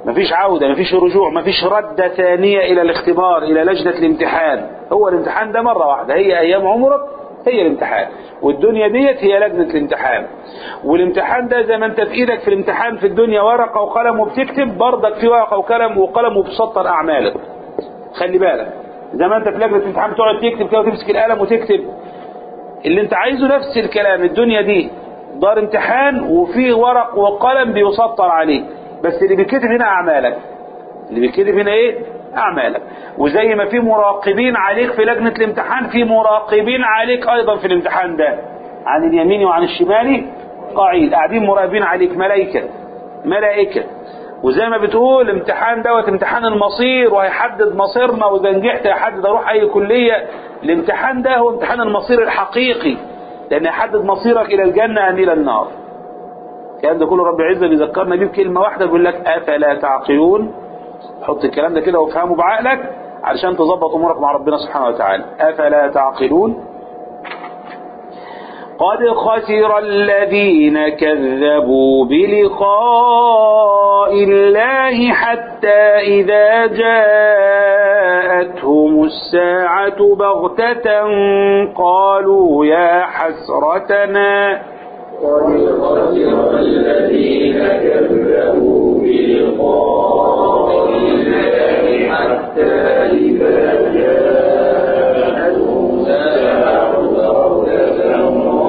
مفيش عودة مفيش رجوع مفيش ردة ثانية إلى الاختبار إلى لجنة الامتحان هو الامتحان ده مرة واحدة هي أيام عمرك هي الامتحان والدنيا ديت هي لجنة الامتحان والامتحان ده زي ما انت في ايدك في الامتحان في الدنيا ورقة وقلم وبتكتب برضك في ورقة وقلم وقلم وبتسطر أعمالك خلي بالك زي ما انت في لجنة الامتحان بتقعد تكتب كده وتمسك القلم وتكتب اللي انت عايزه نفس الكلام الدنيا دي دار امتحان وفيه ورق وقلم بيسطر عليه بس اللي بيتكتب هنا اعمالك اللي بيتكتب هنا ايه اعمالك وزي ما في مراقبين عليك في لجنة الامتحان في مراقبين عليك ايضا في الامتحان ده عن اليمين وعن الشمال قاعد قاعدين مراقبين عليك ملائكة ملائكة وزي ما بتقول امتحان دوت امتحان المصير وهيحدد مصيرنا واذا نجحت هيحدد اروح اي كلية الامتحان ده هو امتحان المصير الحقيقي لان يحدد مصيرك الى الجنة ام الى النار الكلام ده كله رب العزة بيذكرنا بيه بكلمة واحدة بيقول لك افلا تعقلون حط الكلام ده كده وافهمه بعقلك علشان تظبط امورك مع ربنا سبحانه وتعالى افلا تعقلون قد خسر الذين كذبوا بلقاء الله حتى إذا جاءتهم الساعة بغتة قالوا يا حسرتنا قد خسر الذين كذبوا بلقاء الله حتى إذا جاءتهم الساعة بغتة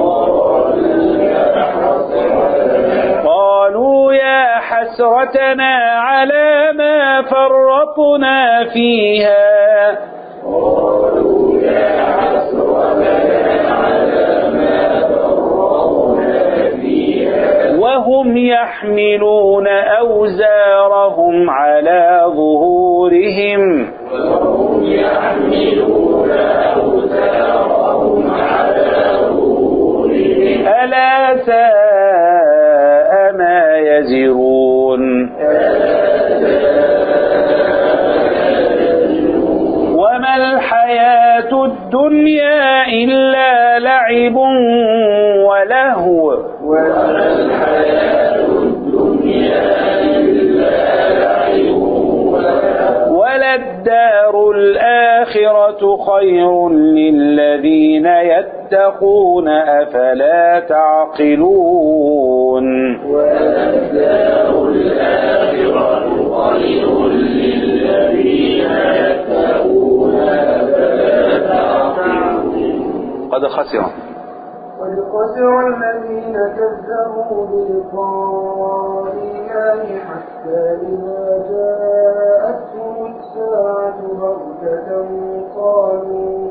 قالوا يا حسرتنا على ما فرطنا فيها قالوا يا حسرتنا على ما فرطنا فيها وهم يحملون أوزارهم على ظهورهم وهم يحملون أوزارهم على ظهورهم ألا ساء ما يزرون وما الحياة الدنيا إلا لعب ولهو وما الحياة الدنيا إلا لعب ولهو وللدار الآخرة خير للذين يتقون أفلا تعقلون وللدار الآخرة خير للذين يتقون أفلا تعقلون قد خسر قد خسر الذين كذبوا بلقاء الله حتى إذا جاءتهم الساعة بغتة قالوا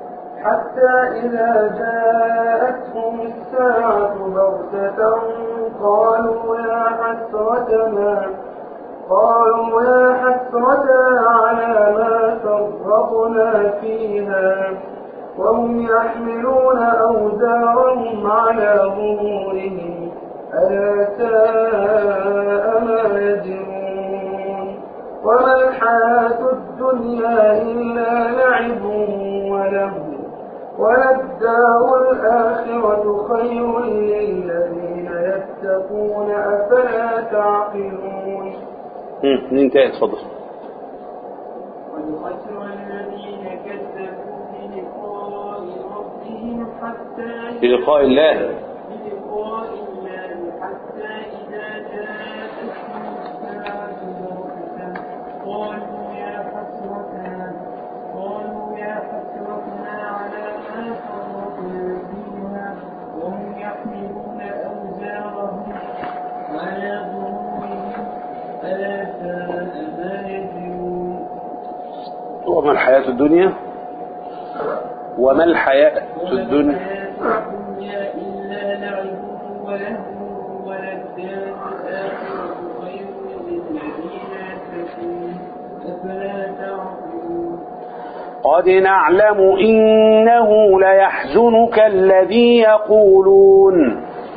حتى إذا جاءتهم الساعة بغتة قالوا يا حسرتنا قالوا يا حسرتنا على ما فرطنا فيها وهم يحملون أوزارهم على ظهورهم ألا ساء ما يزرون وما الحياة الدنيا إلا لعب ولهو وللدار الآخرة خير للذين يتقون أفلا تعقلون ننتهي اتفضل قد خسر الذين كذبوا بلقاء ربهم حتى بلقاء الله بلقاء الله حتى إذا جاءتهم الساعة بغتة قالوا يا حسرتنا قالوا يا حسرتنا على ما فرطنا فيها وهم يحملون أوزارهم على ظهورهم ألا ساء ما يزرون وما الحياة الدنيا وما الحياة الدنيا الدنيا إلا لعب ولهو وللدار الآخرة خير للذين يتقون أفلا تعقلون قد نعلم إنه ليحزنك الذي يقولون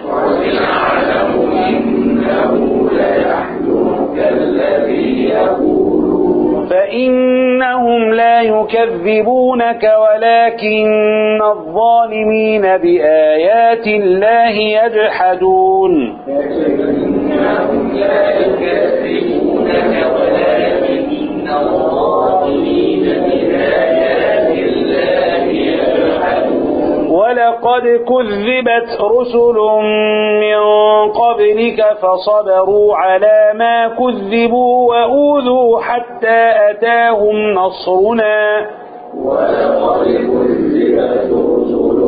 ونعلم إنه ليحزنك الذي يقولون فإنهم لا يكذبونك ولكن الظالمين بآيات الله يجحدون فإنهم فإنهم لا يكذبونك ولكن الظالمين بآيات الله يجحدون ولقد كذبت رسل من قبلك فصبروا على ما كذبوا وأوذوا حتى أتاهم نصرنا ولقد كذبت رسل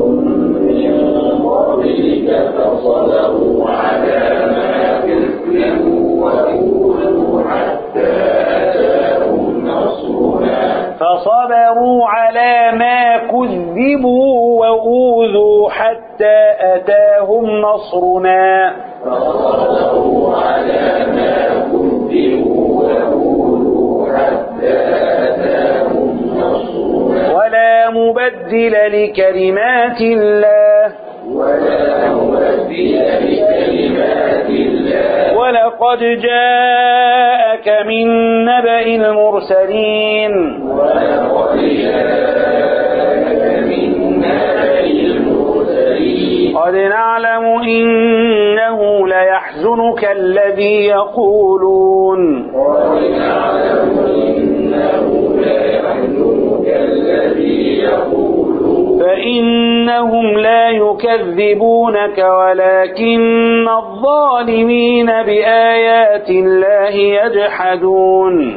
من قبلك فصبروا على ما كذبوا وأوذوا حتى أتاهم نصرنا فصبروا على ما كذبوا وأوذوا حتى أتاهم نصرنا فصبروا على ما كذبوا وأوذوا حتى أتاهم نصرنا ولا مبدل لكلمات الله ولا مبدل لكلمات الله ولقد جاءك من نبأ المرسلين ولقد جاءك من نبأ المرسلين قد نعلم إنه ليحزنك الذي يقولون قد نعلم إنه ليحزنك الذي يقولون فإنهم لا يكذبونك ولكن الظالمين بآيات الله يجحدون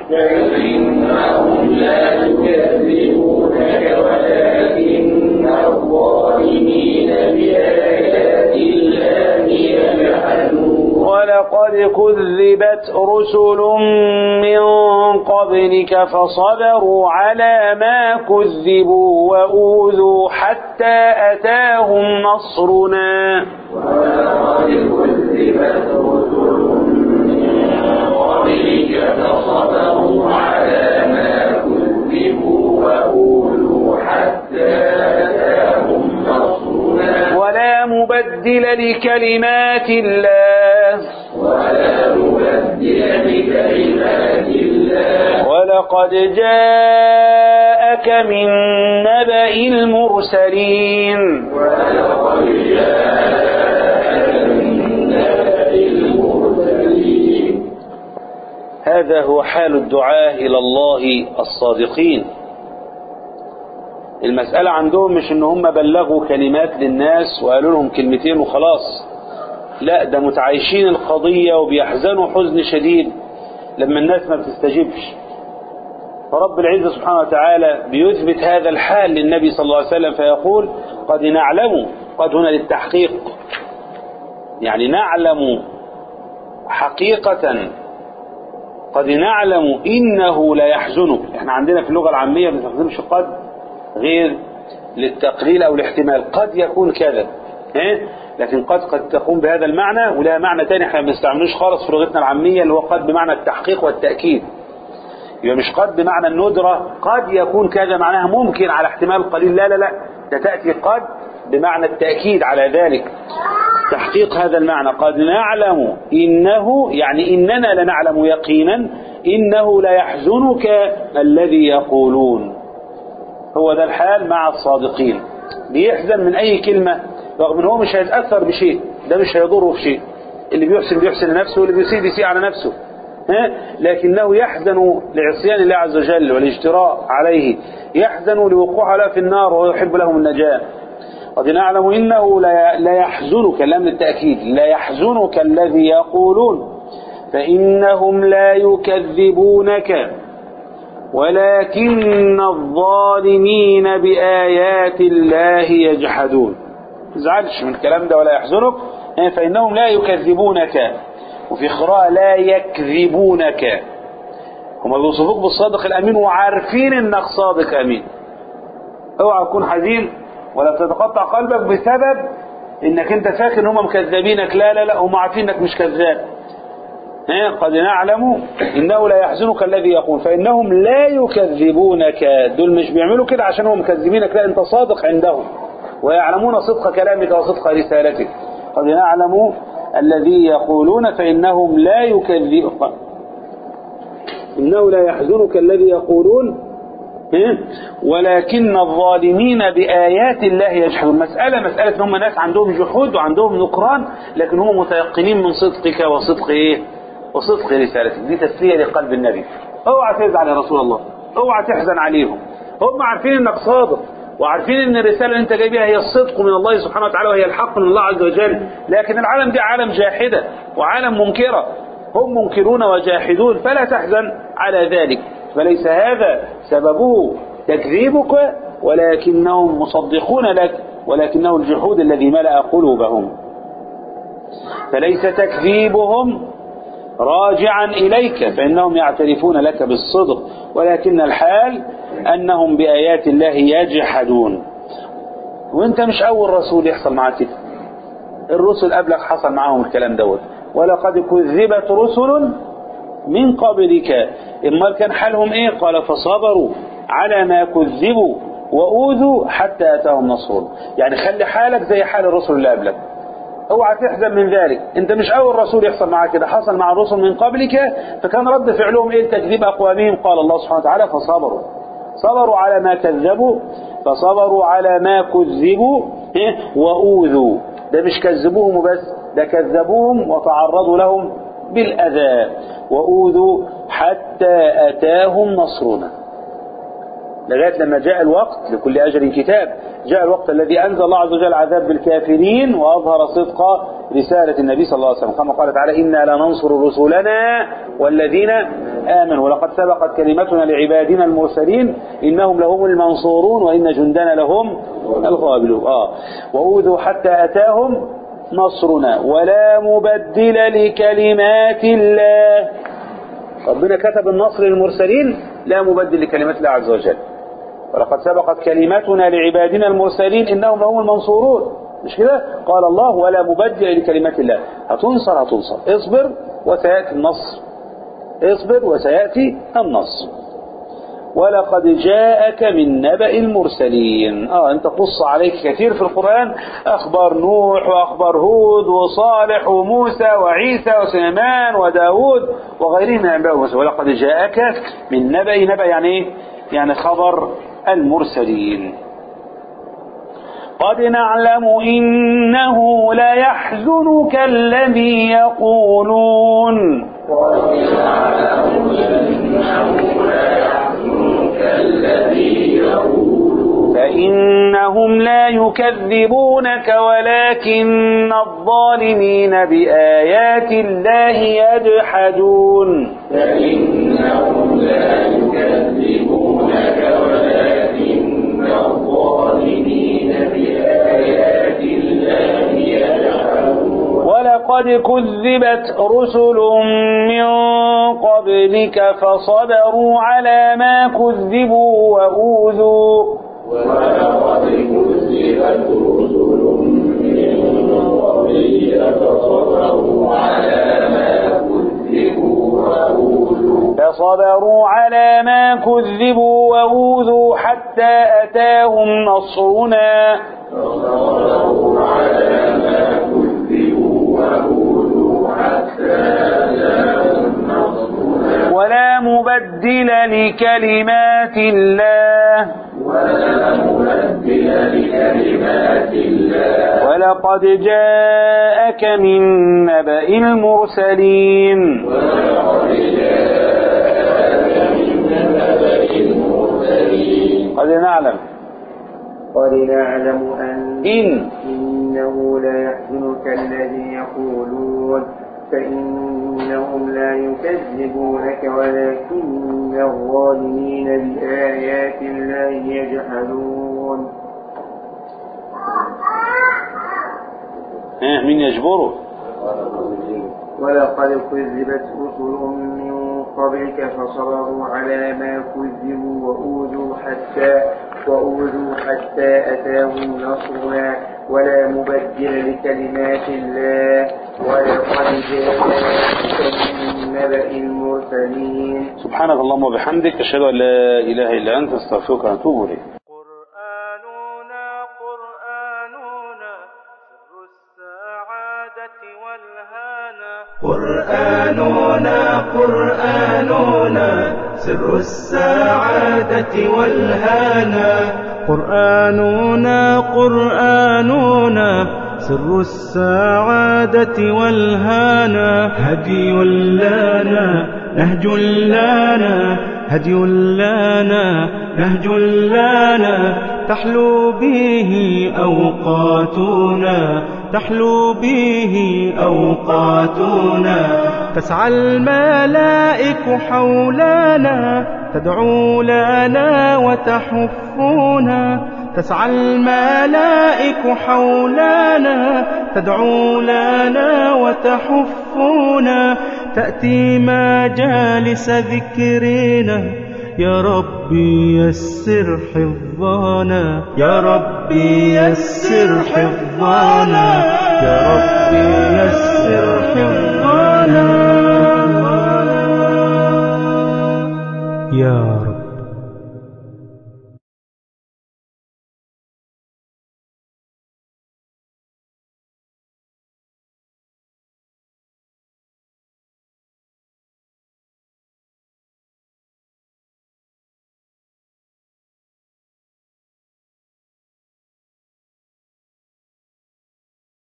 فإنهم لا يكذبونك ولكن الظالمين بآيات الله يجحدون ولقد كذبت رسل من قبلك فصبروا على ما كذبوا وأوذوا حتى أتاهم نصرنا ولقد كذبت رسل من قبلك فصبروا على ما كذبوا وأوذوا حتى أتاهم نصرنا ولا مبدل لكلمات الله ولا مبدل لكلمات الله ولقد جاءك من نبأ المرسلين ولقد جاءك من نبأ المرسلين هذا هو حال الدعاة إلى الله الصادقين المسألة عندهم مش ان هم بلغوا كلمات للناس وقالوا لهم كلمتين وخلاص لا ده متعايشين القضية وبيحزنوا حزن شديد لما الناس ما بتستجيبش فرب العزة سبحانه وتعالى بيثبت هذا الحال للنبي صلى الله عليه وسلم فيقول قد نعلم قد هنا للتحقيق يعني نعلم حقيقة قد نعلم إنه لا يحزنك احنا عندنا في اللغة العامية ما بنستخدمش قد غير للتقليل أو الاحتمال قد يكون كذا إيه؟ لكن قد قد تقوم بهذا المعنى ولها معنى تاني احنا ما بنستعملوش خالص في لغتنا العامية اللي هو قد بمعنى التحقيق والتأكيد يبقى مش قد بمعنى الندرة قد يكون كذا معناها ممكن على احتمال قليل لا لا لا ده تأتي قد بمعنى التأكيد على ذلك تحقيق هذا المعنى قد نعلم إنه يعني إننا لنعلم يقينا إنه لا يحزنك الذي يقولون هو ده الحال مع الصادقين بيحزن من أي كلمة رغم ان هو مش هيتأثر بشيء ده مش هيضره في شيء اللي بيحسن بيحسن لنفسه واللي بيسيء بيسيء على نفسه ها؟ لكنه يحزن لعصيان الله عز وجل والاجتراء عليه يحزن لوقوع له في النار ويحب لهم النجاة قد نعلم إنه لا لا يحزنك لم التأكيد لا يحزنك الذي يقولون فإنهم لا يكذبونك ولكن الظالمين بآيات الله يجحدون تزعلش من الكلام ده ولا يحزنك فإنهم لا يكذبونك وفي قراءة لا يكذبونك هم بيوصفوك بالصادق الأمين وعارفين إنك صادق أمين اوعى تكون حزين ولا تتقطع قلبك بسبب إنك أنت فاكر إن هم مكذبينك لا لا لا هم عارفين إنك مش كذاب قد نعلم إنه لا يحزنك الذي يقول فإنهم لا يكذبونك دول مش بيعملوا كده عشان هم مكذبينك لا أنت صادق عندهم ويعلمون صدق كلامك وصدق رسالتك قد نعلم الذي يقولون فإنهم لا يكذبون إنه لا يحزنك الذي يقولون إيه؟ ولكن الظالمين بآيات الله يجحدون مسألة مسألة ان هم ناس عندهم جحود وعندهم نكران لكن هم متيقنين من صدقك وصدق ايه وصدق رسالتك دي تسلية لقلب النبي اوعى تزعل يا رسول الله اوعى تحزن عليهم هم عارفين انك صادق وعارفين ان الرسالة اللي انت جاي بيها هي الصدق من الله سبحانه وتعالى وهي الحق من الله عز وجل لكن العالم دي عالم جاحدة وعالم منكرة هم منكرون وجاحدون فلا تحزن على ذلك فليس هذا سببه تكذيبك ولكنهم مصدقون لك ولكنه الجحود الذي ملأ قلوبهم فليس تكذيبهم راجعا إليك فإنهم يعترفون لك بالصدق ولكن الحال أنهم بآيات الله يجحدون وانت مش أول رسول يحصل معاك كده الرسل قبلك حصل معاهم الكلام دوت ولقد كذبت رسل من قبلك إما كان حالهم إيه قال فصبروا على ما كذبوا وأوذوا حتى أتاهم نصرنا يعني خلي حالك زي حال الرسل اللي قبلك اوعى تحزن من ذلك انت مش اول رسول يحصل معاك كده حصل مع الرسل من قبلك فكان رد فعلهم ايه تكذيب اقوامهم قال الله سبحانه وتعالى فصبروا صبروا على ما كذبوا فصبروا على ما كذبوا إيه؟ واوذوا ده مش كذبوهم وبس ده كذبوهم وتعرضوا لهم بالاذى واوذوا حتى اتاهم نصرنا لغاية لما جاء الوقت لكل أجر كتاب جاء الوقت الذي أنزل الله عز وجل عذاب بالكافرين وأظهر صدق رسالة النبي صلى الله عليه وسلم كما قال تعالى إنا لننصر رسلنا والذين آمنوا ولقد سبقت كلمتنا لعبادنا المرسلين إنهم لهم المنصورون وإن جندنا لهم الغالبون آه وأوذوا حتى أتاهم نصرنا ولا مبدل لكلمات الله ربنا كتب النصر للمرسلين لا مبدل لكلمات الله عز وجل ولقد سبقت كلمتنا لعبادنا المرسلين إنهم لهم المنصورون مش كده قال الله ولا مبدل لكلمات الله هتنصر هتنصر اصبر وسيأتي النصر اصبر وسيأتي النصر ولقد جاءك من نبأ المرسلين اه انت قص عليك كثير في القرآن اخبار نوح واخبار هود وصالح وموسى وعيسى وسليمان وداود وغيرهم من انباء المرسلين ولقد جاءك من نبأ نبأ يعني ايه يعني خبر المرسلين قد نعلم إنه ليحزنك الذي يقولون فإنهم لا يكذبونك ولكن الظالمين بآيات الله يجحدون فإنهم لا يكذبونك ولكن الظالمين بآيات الله يجحدون ولقد كذبت رسل من قبلك فصبروا على ما كذبوا وأوذوا ولقد كذبت رسل من قبلك فصبروا على ما كذبوا وأوذوا فصبروا على ما كذبوا وأوذوا حتى أتاهم نصرنا فصبروا على ما كذبوا وأوذوا حتى أتاهم نصرنا ولا مبدل لكلمات الله ولا مبدل لكلمات الله ولقد جاءك من نبأ المرسلين ولقد جاءك من نبأ المرسلين قد نعلم قد نعلم أن إن إنه لا يحزنك الذي يقولون فإنهم لا يكذبونك ولكن الظالمين بآيات الله يجحدون ها مين يجبره ولقد كذبت رسل من قبلك فصبروا على ما كذبوا وأوذوا حتى وأوذوا حتى أتاهم نصرنا ولا مبدل لكلمات الله ولقد جاءك من نبأ المرسلين سبحانك اللهم وبحمدك أشهد أن لا إله إلا أنت أستغفرك وأتوب إليك قرآننا قرآننا سر السعادة والهانا قرآننا قرآننا سر السعادة والهانا قرآننا قرآننا سر السعادة والهانا هدي لنا نهج لنا هدي لنا نهج لنا تحلو به أوقاتنا تحلو به أوقاتنا تسعى الملائك حولنا تدعو لنا وتحفنا تسعى الملائك حولنا تدعو لنا وتحفنا تأتي مجالس ذكرنا يا ربي يسر حفظنا يا ربي يسر حفظنا يا ربي يسر حفظنا يا رب